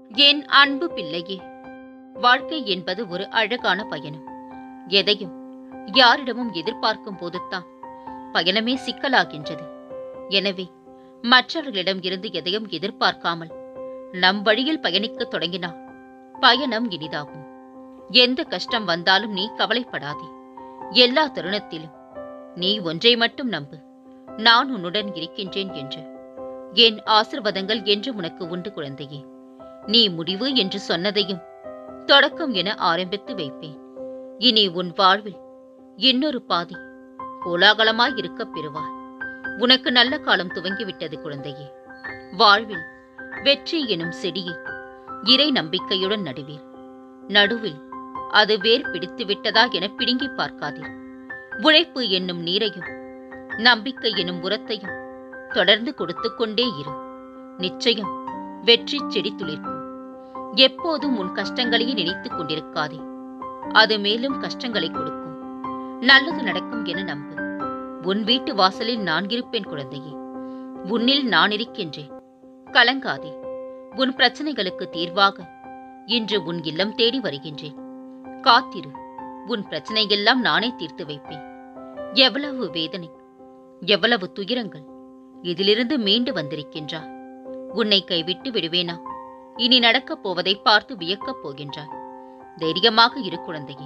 என் அன்பு பிள்ளையே வாழ்க்கை என்பது ஒரு அழகான பயணம் எதையும் யாரிடமும் எதிர்பார்க்கும் போதுதான் பயணமே சிக்கலாகின்றது எனவே மற்றவர்களிடம் இருந்து எதையும் எதிர்பார்க்காமல் நம் வழியில் பயணிக்கத் தொடங்கினால் பயணம் இனிதாகும் எந்த கஷ்டம் வந்தாலும் நீ கவலைப்படாதே எல்லா தருணத்திலும் நீ ஒன்றை மட்டும் நம்பு நான் உன்னுடன் இருக்கின்றேன் என்று என் ஆசிர்வாதங்கள் என்று உனக்கு உண்டு குழந்தையே நீ முடிவு என்று சொன்னதையும் தொடக்கம் என ஆரம்பித்து வைப்பேன் இனி உன் வாழ்வில் இன்னொரு பாதி கோலாகலமாய் இருக்கப் பெறுவாய் உனக்கு நல்ல காலம் துவங்கிவிட்டது குழந்தையே வாழ்வில் வெற்றி எனும் செடியை இறை நம்பிக்கையுடன் நடுவீர் நடுவில் அது வேர் பிடித்து விட்டதா என பிடுங்கி பார்க்காதீர் உழைப்பு என்னும் நீரையும் நம்பிக்கை எனும் உரத்தையும் தொடர்ந்து கொடுத்து கொண்டே இரு நிச்சயம் வெற்றி செடி துளிர்க்கும் எப்போதும் உன் கஷ்டங்களையே நினைத்துக் கொண்டிருக்காதே அது மேலும் கஷ்டங்களை கொடுக்கும் நல்லது நடக்கும் என நம்பு உன் வீட்டு வாசலில் நான் இருப்பேன் குழந்தையே உன்னில் நான் இருக்கின்றேன் கலங்காதே உன் பிரச்சனைகளுக்கு தீர்வாக இன்று உன் இல்லம் தேடி வருகின்றேன் காத்திரு உன் பிரச்சனையெல்லாம் நானே தீர்த்து வைப்பேன் எவ்வளவு வேதனை எவ்வளவு துயரங்கள் இதிலிருந்து மீண்டு வந்திருக்கின்றாய் உன்னை கைவிட்டு விடுவேனா இனி நடக்கப் போவதை பார்த்து வியக்கப் போகின்றாய் தைரியமாக இரு குழந்தையே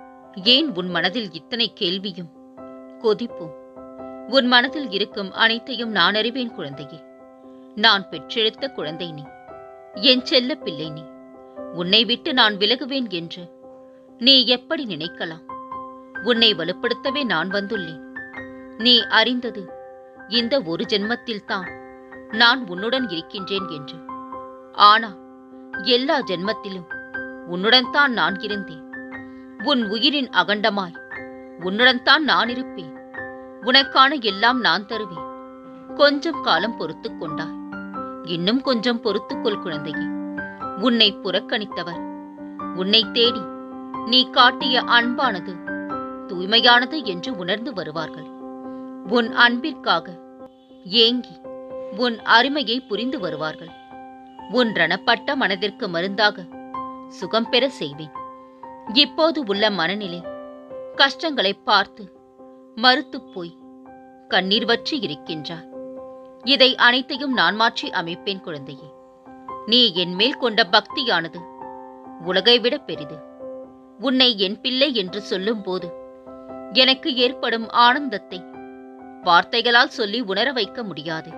ஏன் உன் மனதில் இத்தனை கேள்வியும் கொதிப்பும் உன் மனதில் இருக்கும் அனைத்தையும் நான் அறிவேன் குழந்தையே நான் பெற்றெடுத்த குழந்தை நீ என் செல்ல பிள்ளை நீ உன்னை விட்டு நான் விலகுவேன் என்று நீ எப்படி நினைக்கலாம் உன்னை வலுப்படுத்தவே நான் வந்துள்ளேன் நீ அறிந்தது இந்த ஒரு ஜென்மத்தில் தான் நான் உன்னுடன் இருக்கின்றேன் என்று ஆனால் எல்லா ஜென்மத்திலும் உன்னுடன் தான் நான் இருந்தேன் உன் உயிரின் அகண்டமாய் உன்னுடன் தான் நான் இருப்பேன் உனக்கான எல்லாம் நான் தருவேன் கொஞ்சம் காலம் பொறுத்துக் கொண்டாய் இன்னும் கொஞ்சம் பொறுத்துக்கொள் குழந்தையே உன்னை புறக்கணித்தவர் உன்னை தேடி நீ காட்டிய அன்பானது தூய்மையானது என்று உணர்ந்து வருவார்கள் உன் அன்பிற்காக ஏங்கி உன் அருமையை புரிந்து வருவார்கள் உன் ரணப்பட்ட மனதிற்கு மருந்தாக சுகம் பெற செய்வேன் இப்போது உள்ள மனநிலை கஷ்டங்களை பார்த்து மறுத்துப் போய் கண்ணீர் வற்றி இருக்கின்றாய் இதை அனைத்தையும் நான் மாற்றி அமைப்பேன் குழந்தையே நீ என் மேல் கொண்ட பக்தியானது உலகை விட பெரிது உன்னை என் பிள்ளை என்று சொல்லும்போது எனக்கு ஏற்படும் ஆனந்தத்தை வார்த்தைகளால் சொல்லி உணர வைக்க முடியாது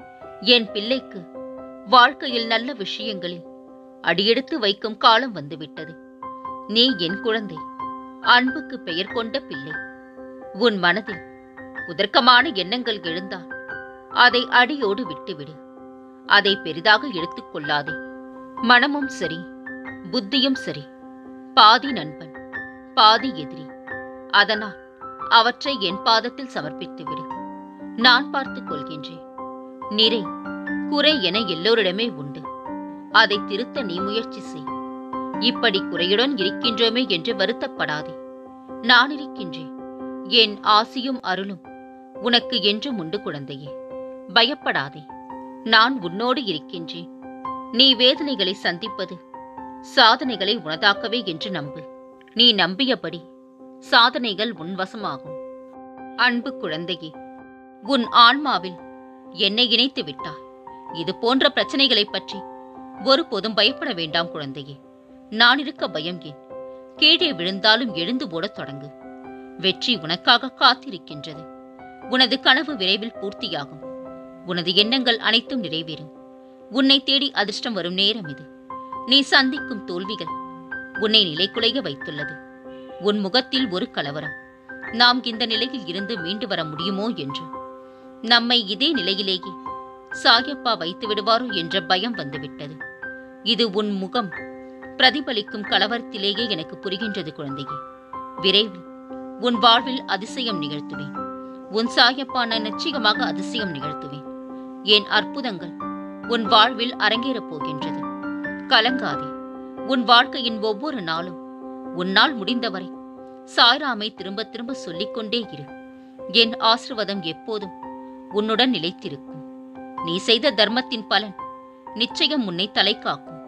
என் பிள்ளைக்கு வாழ்க்கையில் நல்ல விஷயங்களில் அடியெடுத்து வைக்கும் காலம் வந்துவிட்டது நீ என் குழந்தை அன்புக்கு பெயர் கொண்ட பிள்ளை உன் மனதில் குதர்க்கமான எண்ணங்கள் எழுந்தால் அதை அடியோடு விட்டுவிடு அதை பெரிதாக எடுத்துக் கொள்ளாதே மனமும் சரி புத்தியும் சரி பாதி நண்பன் பாதி எதிரி அதனால் அவற்றை என் பாதத்தில் சமர்ப்பித்து விடு நான் பார்த்துக் கொள்கின்றேன் நிறை குறை என எல்லோரிடமே உண்டு அதை திருத்த நீ முயற்சி செய் இப்படி குறையுடன் இருக்கின்றோமே என்று வருத்தப்படாதே நான் இருக்கின்றேன் என் ஆசியும் அருளும் உனக்கு என்றும் உண்டு குழந்தையே பயப்படாதே நான் உன்னோடு இருக்கின்றேன் நீ வேதனைகளை சந்திப்பது சாதனைகளை உனதாக்கவே என்று நம்பு நீ நம்பியபடி சாதனைகள் உன் வசமாகும் அன்பு குழந்தையே உன் ஆன்மாவில் என்னை இணைத்து விட்டாய் இது போன்ற பிரச்சனைகளைப் பற்றி ஒருபோதும் பயப்பட வேண்டாம் குழந்தையே நான் இருக்க பயம் ஏன் கீழே விழுந்தாலும் எழுந்து ஓடத் தொடங்கு வெற்றி உனக்காக காத்திருக்கின்றது உனது கனவு விரைவில் பூர்த்தியாகும் உனது எண்ணங்கள் அனைத்தும் நிறைவேறும் உன்னை தேடி அதிர்ஷ்டம் வரும் நேரம் இது நீ சந்திக்கும் தோல்விகள் உன்னை நிலைக்குலைய வைத்துள்ளது உன் முகத்தில் ஒரு கலவரம் நாம் இந்த நிலையில் இருந்து மீண்டு வர முடியுமோ என்று நம்மை இதே நிலையிலேயே சாயப்பா வைத்து விடுவாரோ என்ற பயம் வந்துவிட்டது இது உன் முகம் பிரதிபலிக்கும் கலவரத்திலேயே எனக்கு புரிகின்றது குழந்தையே விரைவில் உன் வாழ்வில் அதிசயம் நிகழ்த்துவேன் உன் சாயப்பா நான் நிச்சயமாக அதிசயம் நிகழ்த்துவேன் என் அற்புதங்கள் உன் வாழ்வில் அரங்கேறப் போகின்றது கலங்காதே உன் வாழ்க்கையின் ஒவ்வொரு நாளும் உன்னால் முடிந்தவரை சாய்ராமை திரும்ப திரும்ப சொல்லிக்கொண்டே இரு என் ஆசிர்வாதம் எப்போதும் உன்னுடன் நிலைத்திருக்கும் நீ செய்த தர்மத்தின் பலன் நிச்சயம் உன்னை தலை காக்கும்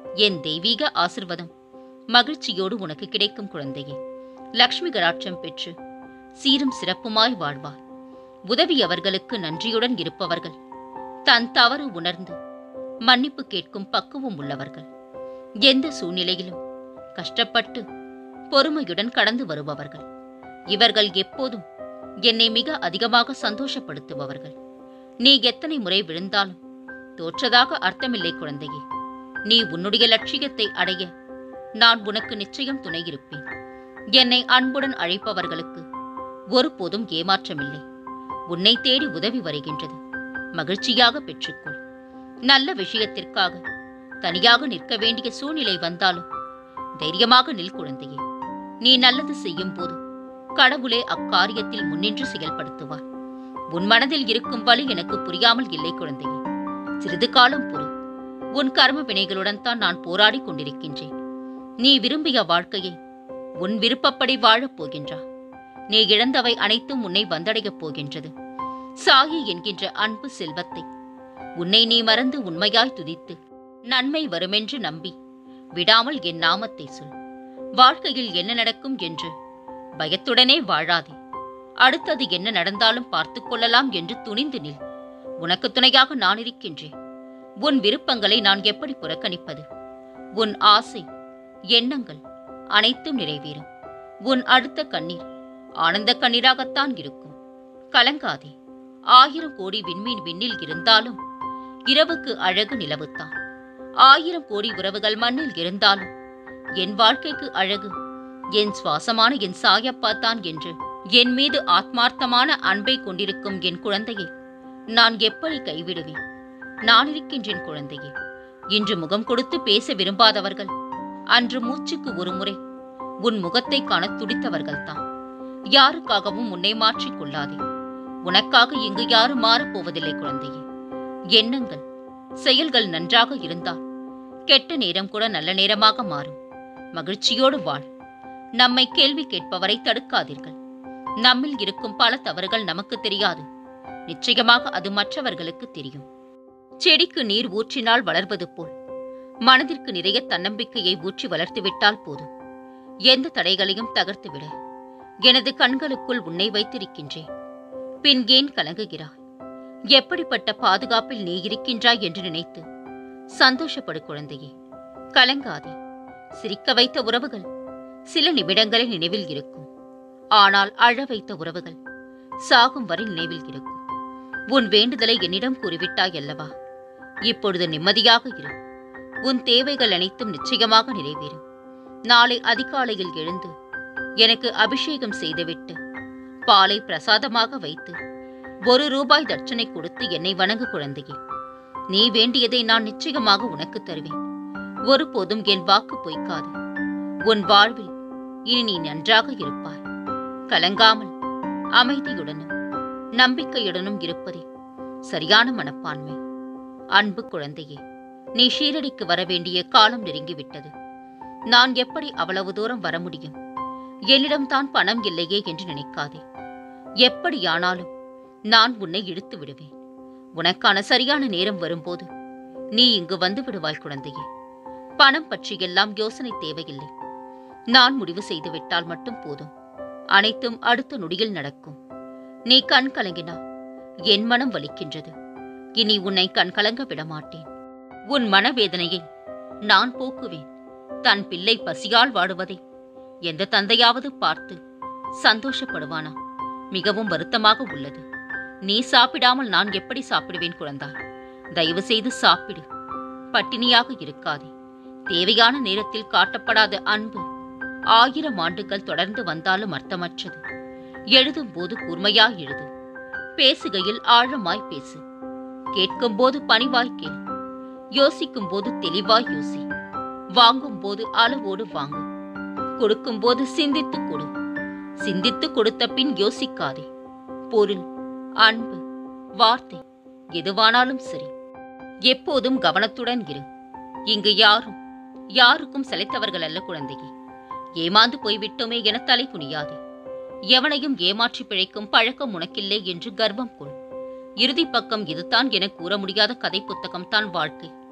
என் தெய்வீக ஆசிர்வாதம் மகிழ்ச்சியோடு உனக்கு கிடைக்கும் குழந்தையே லக்ஷ்மி கடாட்சம் பெற்று சீரும் சிறப்புமாய் வாழ்வார் உதவியவர்களுக்கு நன்றியுடன் இருப்பவர்கள் தன் தவறு உணர்ந்து மன்னிப்பு கேட்கும் பக்குவம் உள்ளவர்கள் எந்த சூழ்நிலையிலும் கஷ்டப்பட்டு பொறுமையுடன் கடந்து வருபவர்கள் இவர்கள் எப்போதும் என்னை மிக அதிகமாக சந்தோஷப்படுத்துபவர்கள் நீ எத்தனை முறை விழுந்தாலும் தோற்றதாக அர்த்தமில்லை குழந்தையே நீ உன்னுடைய லட்சியத்தை அடைய நான் உனக்கு நிச்சயம் துணையிருப்பேன் என்னை அன்புடன் அழைப்பவர்களுக்கு ஒருபோதும் ஏமாற்றமில்லை உன்னை தேடி உதவி வருகின்றது மகிழ்ச்சியாக பெற்றுக்கொள் நல்ல விஷயத்திற்காக தனியாக நிற்க வேண்டிய சூழ்நிலை வந்தாலும் தைரியமாக நில் குழந்தையே நீ நல்லது செய்யும் போது கடவுளே அக்காரியத்தில் முன்னின்று செயல்படுத்துவார் உன் மனதில் இருக்கும் வழி எனக்கு புரியாமல் இல்லை குழந்தையே சிறிது காலம் பொறு உன் கர்ம வினைகளுடன் தான் நான் போராடிக் கொண்டிருக்கின்றேன் நீ விரும்பிய வாழ்க்கையை உன் விருப்பப்படி வாழப் போகின்றா நீ இழந்தவை அனைத்தும் உன்னை வந்தடையப் போகின்றது சாயி என்கின்ற அன்பு செல்வத்தை உன்னை நீ மறந்து உண்மையாய் துதித்து நன்மை வருமென்று நம்பி விடாமல் என் நாமத்தை சொல் வாழ்க்கையில் என்ன நடக்கும் என்று பயத்துடனே வாழாதே அடுத்தது என்ன நடந்தாலும் பார்த்துக் கொள்ளலாம் என்று துணிந்து நில் உனக்கு துணையாக நான் இருக்கின்றேன் உன் விருப்பங்களை நான் எப்படி புறக்கணிப்பது உன் ஆசை எண்ணங்கள் அனைத்தும் நிறைவேறும் உன் அடுத்த கண்ணீர் ஆனந்த கண்ணீராகத்தான் இருக்கும் கலங்காதே ஆயிரம் கோடி விண்மீன் விண்ணில் இருந்தாலும் இரவுக்கு அழகு நிலவுத்தான் ஆயிரம் கோடி உறவுகள் மண்ணில் இருந்தாலும் என் வாழ்க்கைக்கு அழகு என் சுவாசமான என் சாயப்பா தான் என்று என் மீது ஆத்மார்த்தமான அன்பை கொண்டிருக்கும் என் குழந்தையை நான் எப்படி கைவிடுவேன் நான் இருக்கின்றேன் குழந்தையே இன்று முகம் கொடுத்து பேச விரும்பாதவர்கள் அன்று மூச்சுக்கு ஒரு முறை உன் முகத்தை காண துடித்தவர்கள்தான் யாருக்காகவும் உன்னை மாற்றிக் கொள்ளாதே உனக்காக இங்கு யாரும் மாறப் போவதில்லை குழந்தையே எண்ணங்கள் செயல்கள் நன்றாக இருந்தால் கெட்ட நேரம் கூட நல்ல நேரமாக மாறும் மகிழ்ச்சியோடு வாழ் நம்மை கேள்வி கேட்பவரை தடுக்காதீர்கள் நம்மில் இருக்கும் பல தவறுகள் நமக்கு தெரியாது நிச்சயமாக அது மற்றவர்களுக்கு தெரியும் செடிக்கு நீர் ஊற்றினால் வளர்வது போல் மனதிற்கு நிறைய தன்னம்பிக்கையை ஊற்றி வளர்த்துவிட்டால் போதும் எந்த தடைகளையும் தகர்த்துவிட எனது கண்களுக்குள் உன்னை வைத்திருக்கின்றேன் பின் ஏன் கலங்குகிறாய் எப்படிப்பட்ட பாதுகாப்பில் நீ இருக்கின்றாய் என்று நினைத்து சந்தோஷப்படு குழந்தையே கலங்காதே சிரிக்க வைத்த உறவுகள் சில நிமிடங்களில் நினைவில் இருக்கும் ஆனால் அழ வைத்த உறவுகள் சாகும் வரை நினைவில் இருக்கும் உன் வேண்டுதலை என்னிடம் கூறிவிட்டாய் அல்லவா இப்பொழுது நிம்மதியாக இரு உன் தேவைகள் அனைத்தும் நிச்சயமாக நிறைவேறும் நாளை அதிகாலையில் எழுந்து எனக்கு அபிஷேகம் செய்துவிட்டு பாலை பிரசாதமாக வைத்து ஒரு ரூபாய் தட்சணை கொடுத்து என்னை வணங்கு குழந்தையே நீ வேண்டியதை நான் நிச்சயமாக உனக்கு தருவேன் ஒருபோதும் என் வாக்கு பொய்க்காது உன் வாழ்வில் இனி நீ நன்றாக இருப்பாய் கலங்காமல் அமைதியுடனும் நம்பிக்கையுடனும் இருப்பதே சரியான மனப்பான்மை அன்பு குழந்தையே நீ ஷீரடிக்கு வர வேண்டிய காலம் நெருங்கிவிட்டது நான் எப்படி அவ்வளவு தூரம் வர முடியும் என்னிடம் தான் பணம் இல்லையே என்று நினைக்காதே எப்படியானாலும் நான் உன்னை இழுத்து விடுவேன் உனக்கான சரியான நேரம் வரும்போது நீ இங்கு வந்து விடுவாய் குழந்தையே பணம் பற்றியெல்லாம் யோசனை தேவையில்லை நான் முடிவு செய்துவிட்டால் மட்டும் போதும் அனைத்தும் அடுத்த நொடியில் நடக்கும் நீ கண் கலங்கினால் என் மனம் வலிக்கின்றது இனி உன்னை கண் கலங்க விடமாட்டேன் உன் மனவேதனையை நான் போக்குவேன் தன் பிள்ளை பசியால் வாடுவதை எந்த தந்தையாவது பார்த்து சந்தோஷப்படுவானா மிகவும் வருத்தமாக உள்ளது நீ சாப்பிடாமல் நான் எப்படி சாப்பிடுவேன் குழந்தாய் தயவு செய்து சாப்பிடு பட்டினியாக இருக்காதே தேவையான நேரத்தில் காட்டப்படாத அன்பு ஆயிரம் ஆண்டுகள் தொடர்ந்து வந்தாலும் அர்த்தமற்றது எழுதும் போது கூர்மையாய் எழுது பேசுகையில் ஆழமாய் பேசு கேட்கும்போது பணிவாய் கேள் யோசிக்கும் போது தெளிவாய் யோசி வாங்கும் போது அளவோடு வாங்கு கொடுக்கும் போது சிந்தித்து கொடு சிந்தித்து கொடுத்த பின் யோசிக்காதே பொருள் அன்பு வார்த்தை எதுவானாலும் சரி எப்போதும் கவனத்துடன் இரு இங்கு யாரும் யாருக்கும் சளைத்தவர்கள் அல்ல குழந்தையே ஏமாந்து போய்விட்டோமே என தலை குனியாதே எவனையும் ஏமாற்றி பிழைக்கும் பழக்கம் உனக்கில்லை என்று கர்வம் கொள் இறுதி பக்கம் இதுதான் என கூற முடியாத கதை புத்தகம் தான் வாழ்க்கை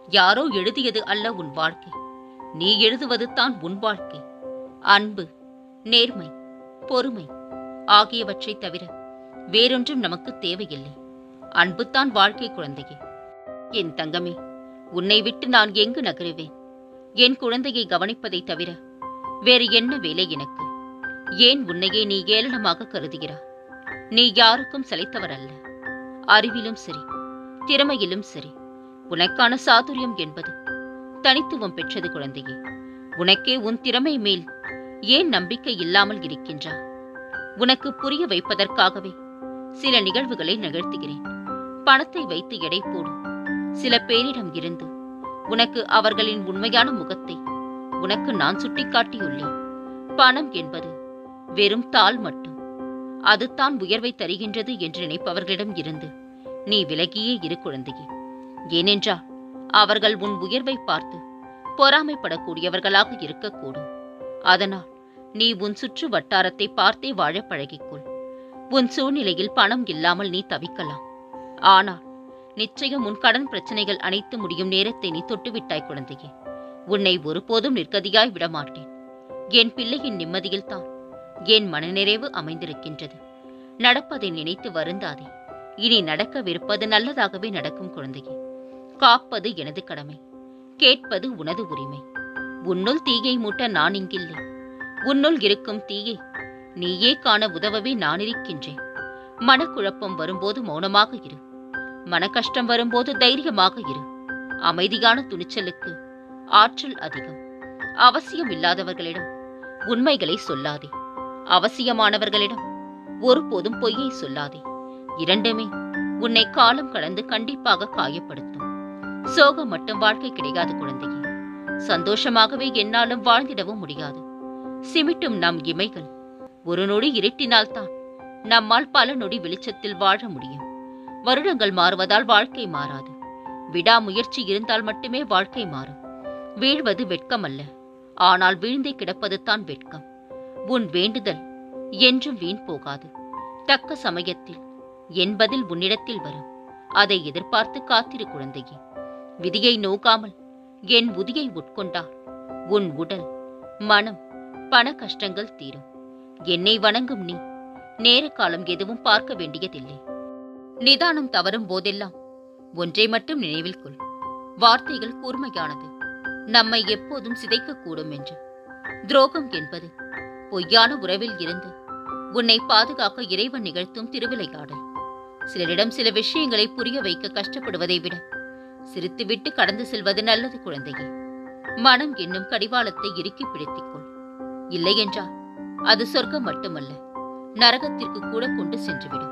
யாரோ எழுதியது அல்ல உன் வாழ்க்கை நீ எழுதுவது தான் உன் வாழ்க்கை அன்பு நேர்மை பொறுமை ஆகியவற்றை தவிர வேறொன்றும் நமக்கு தேவையில்லை அன்புதான் வாழ்க்கை குழந்தையே என் தங்கமே உன்னை விட்டு நான் எங்கு நகருவேன் என் குழந்தையை கவனிப்பதை தவிர வேறு என்ன வேலை எனக்கு ஏன் உன்னையே நீ ஏளனமாக கருதுகிறாய் நீ யாருக்கும் சளைத்தவர் அல்ல அறிவிலும் சரி திறமையிலும் சரி உனக்கான சாதுரியம் என்பது தனித்துவம் பெற்றது குழந்தையே உனக்கே உன் திறமை மேல் ஏன் நம்பிக்கை இல்லாமல் இருக்கின்றா உனக்கு புரிய வைப்பதற்காகவே சில நிகழ்வுகளை நிகழ்த்துகிறேன் பணத்தை வைத்து எடை போடும் சில பேரிடம் இருந்து உனக்கு அவர்களின் உண்மையான முகத்தை உனக்கு நான் சுட்டிக்காட்டியுள்ளேன் பணம் என்பது வெறும் தாள் மட்டும் அதுதான் உயர்வை தருகின்றது என்று நினைப்பவர்களிடம் இருந்து நீ விலகியே இரு குழந்தையே ஏனென்றால் அவர்கள் உன் உயர்வை பார்த்து பொறாமைப்படக்கூடியவர்களாக இருக்கக்கூடும் அதனால் நீ உன் சுற்று வட்டாரத்தை பார்த்தே வாழ பழகிக்கொள் உன் சூழ்நிலையில் பணம் இல்லாமல் நீ தவிக்கலாம் ஆனால் நிச்சயம் உன் கடன் பிரச்சனைகள் அனைத்து முடியும் நேரத்தை நீ தொட்டுவிட்டாய் குழந்தையே உன்னை ஒருபோதும் நிற்கதியாய் விடமாட்டேன் என் பிள்ளையின் நிம்மதியில்தான் என் மனநிறைவு அமைந்திருக்கின்றது நடப்பதை நினைத்து வருந்தாதே இனி நடக்கவிருப்பது நல்லதாகவே நடக்கும் குழந்தையே காப்பது எனது கடமை கேட்பது உனது உரிமை உன்னுள் தீயை மூட்ட நான் இங்கில்லை உன்னுள் இருக்கும் தீயை நீயே காண உதவவே நான் இருக்கின்றேன் மனக்குழப்பம் வரும்போது மௌனமாக இரு மன கஷ்டம் வரும்போது தைரியமாக இரு அமைதியான துணிச்சலுக்கு ஆற்றல் அதிகம் அவசியம் இல்லாதவர்களிடம் உண்மைகளை சொல்லாதே அவசியமானவர்களிடம் ஒருபோதும் பொய்யை சொல்லாதே இரண்டுமே உன்னை காலம் கடந்து கண்டிப்பாக காயப்படுத்தும் சோகம் மட்டும் வாழ்க்கை கிடையாது குழந்தையே சந்தோஷமாகவே என்னாலும் வாழ்ந்திடவும் முடியாது சிமிட்டும் நம் இமைகள் ஒரு நொடி இருட்டினால்தான் நம்மால் பல நொடி வெளிச்சத்தில் வாழ முடியும் வருடங்கள் மாறுவதால் வாழ்க்கை மாறாது விடாமுயற்சி இருந்தால் மட்டுமே வாழ்க்கை மாறும் வீழ்வது வெட்கம் அல்ல ஆனால் வீழ்ந்தே கிடப்பது தான் வெட்கம் உன் வேண்டுதல் என்றும் வீண் போகாது தக்க சமயத்தில் என் பதில் உன்னிடத்தில் வரும் அதை எதிர்பார்த்து காத்திரு குழந்தையே விதியை நோக்காமல் என் உதியை உட்கொண்டால் உன் உடல் மனம் பண கஷ்டங்கள் தீரும் என்னை வணங்கும் நீ நேர காலம் எதுவும் பார்க்க வேண்டியதில்லை நிதானம் தவறும் போதெல்லாம் ஒன்றை மட்டும் நினைவில் கொள் வார்த்தைகள் கூர்மையானது நம்மை எப்போதும் சிதைக்கக்கூடும் என்று துரோகம் என்பது பொய்யான உறவில் இருந்து உன்னை பாதுகாக்க இறைவன் நிகழ்த்தும் திருவிளையாடல் சிலரிடம் சில விஷயங்களை புரிய வைக்க கஷ்டப்படுவதை விட சிரித்துவிட்டு கடந்து செல்வது நல்லது குழந்தையே மனம் என்னும் கடிவாளத்தை இறுக்கி பிடித்துக்கொள் இல்லையென்றால் அது சொர்க்கம் மட்டுமல்ல நரகத்திற்கு கூட கொண்டு சென்றுவிடும்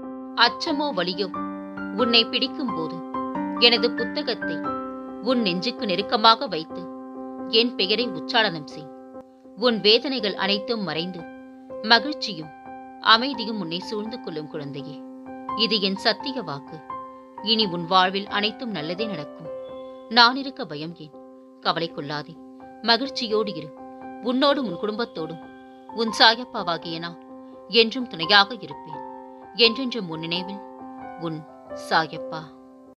அச்சமோ வலியோ உன்னை பிடிக்கும் போது எனது புத்தகத்தை உன் நெஞ்சுக்கு நெருக்கமாக வைத்து என் பெயரை உச்சாரணம் செய் உன் வேதனைகள் அனைத்தும் மறைந்து மகிழ்ச்சியும் அமைதியும் உன்னை சூழ்ந்து கொள்ளும் குழந்தையே இது என் சத்திய வாக்கு இனி உன் வாழ்வில் அனைத்தும் நல்லதே நடக்கும் நான் இருக்க பயம் ஏன் கவலை கொள்ளாதே மகிழ்ச்சியோடு இரு உன்னோடும் உன் குடும்பத்தோடும் உன் சாயப்பாவாகிய நான் என்றும் துணையாக இருப்பேன் என்றென்றும் உன் நினைவில் உன் சாயப்பா